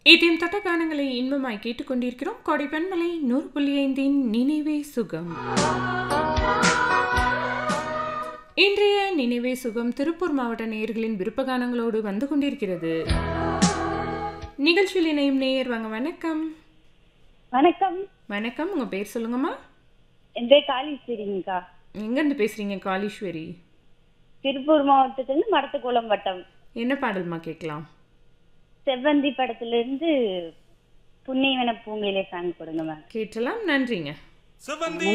இதயம் தொட்ட கானங்களை இன்பமாய் கேட்டுக்கொண்டிருக்கிறோம் கோடை பெண்மலை நூறு புள்ளி ஐந்தின் நினைவே சுகம் இன்றைய நினைவே சுகம் திருப்பூர் மாவட்ட நேயர்களின் விருப்பகானங்களோடு வந்து கொண்டிருக்கிறது நிகழ்ச்சியில் இணையும் நேயர் வாங்க வணக்கம் வணக்கம் வணக்கம் உங்க பேர் சொல்லுங்கம்மா என் பேர் காளீஸ்வரிங்கக்கா எங்கேருந்து பேசுறீங்க காளீஸ்வரி திருப்பூர் மாவட்டத்திலிருந்து மடத்துக்குளம் வட்டம் என்ன பாடல்மா கேட்கலாம் செவ்வந்தி படத்துல இருந்து புண்ணியவன பூங்கையிலே சாங் கொடுங்க மேம் கேட்டலாம் நன்றிங்க செவந்தி